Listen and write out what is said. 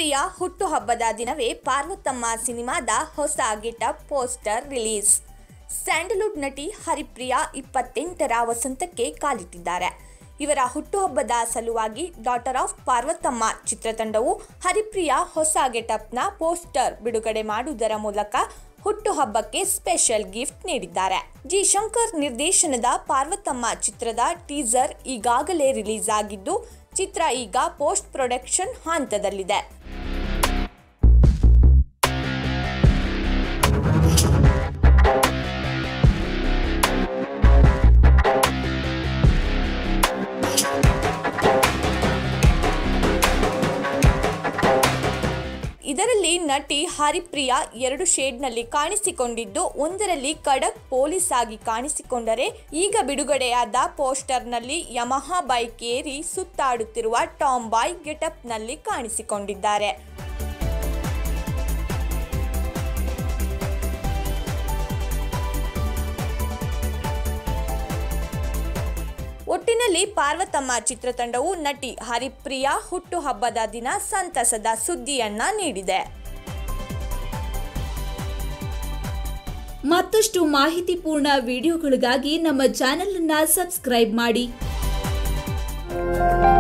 ಹರಿಪ್ರಿಯ ಹುಟ್ಟುಹಬ್ಬದ ದಿನವೇ ಪಾರ್ವತಮ್ಮ ಸಿನಿಮಾದ ಹೊಸ ಗೆಟಪ್ ಪೋಸ್ಟರ್ ರಿಲೀಸ್ ಸ್ಯಾಂಡಲ್ವುಡ್ ನಟಿ ಹರಿಪ್ರಿಯ ಇಪ್ಪತ್ತೆಂಟರ ವಸಂತಕ್ಕೆ ಕಾಲಿಟ್ಟಿದ್ದಾರೆ ಇವರ ಹುಟ್ಟುಹಬ್ಬದ ಸಲುವಾಗಿ ಡಾಟರ್ ಆಫ್ ಪಾರ್ವತಮ್ಮ ಚಿತ್ರತಂಡವು ಹರಿಪ್ರಿಯ ಹೊಸ ಗೆಟಪ್ನ ಪೋಸ್ಟರ್ ಬಿಡುಗಡೆ ಮಾಡುವುದರ ಮೂಲಕ ಹುಟ್ಟುಹಬ್ಬಕ್ಕೆ ಸ್ಪೆಷಲ್ ಗಿಫ್ಟ್ ನೀಡಿದ್ದಾರೆ ಜಿ ಶಂಕರ್ ನಿರ್ದೇಶನದ ಪಾರ್ವತಮ್ಮ ಚಿತ್ರದ ಟೀಸರ್ ಈಗಾಗಲೇ ರಿಲೀಸ್ ಆಗಿದ್ದು ಚಿತ್ರ ಈಗ ಪೋಸ್ಟ್ ಪ್ರೊಡಕ್ಷನ್ ಹಂತದಲ್ಲಿದೆ ಇದರಲ್ಲಿ ನಟಿ ಹರಿಪ್ರಿಯ ಎರಡು ಶೇಡ್ನಲ್ಲಿ ಕಾಣಿಸಿಕೊಂಡಿದ್ದು ಒಂದರಲ್ಲಿ ಖಡಕ್ ಪೊಲೀಸ್ ಆಗಿ ಕಾಣಿಸಿಕೊಂಡರೆ ಈಗ ಬಿಡುಗಡೆಯಾದ ಪೋಸ್ಟರ್ನಲ್ಲಿ ಯಮಹಾ ಬೈಕ್ ಏರಿ ಸುತ್ತಾಡುತ್ತಿರುವ ಟಾಮ್ ಬಾಯ್ ಗೆಟಪ್ನಲ್ಲಿ ಕಾಣಿಸಿಕೊಂಡಿದ್ದಾರೆ ಒಟ್ಟಿನಲ್ಲಿ ಪಾರ್ವತಮ್ಮ ಚಿತ್ರತಂಡವು ನಟಿ ಹರಿಪ್ರಿಯ ಹುಟ್ಟುಹಬ್ಬದ ದಿನ ಸಂತಸದ ಸುದ್ದಿಯನ್ನ ನೀಡಿದೆ ಮತ್ತಷ್ಟು ಮಾಹಿತಿಪೂರ್ಣ ವಿಡಿಯೋಗಳಿಗಾಗಿ ನಮ್ಮ ಚಾನೆಲ್ ಅನ್ನ ಸಬ್ಸ್ಕ್ರೈಬ್ ಮಾಡಿ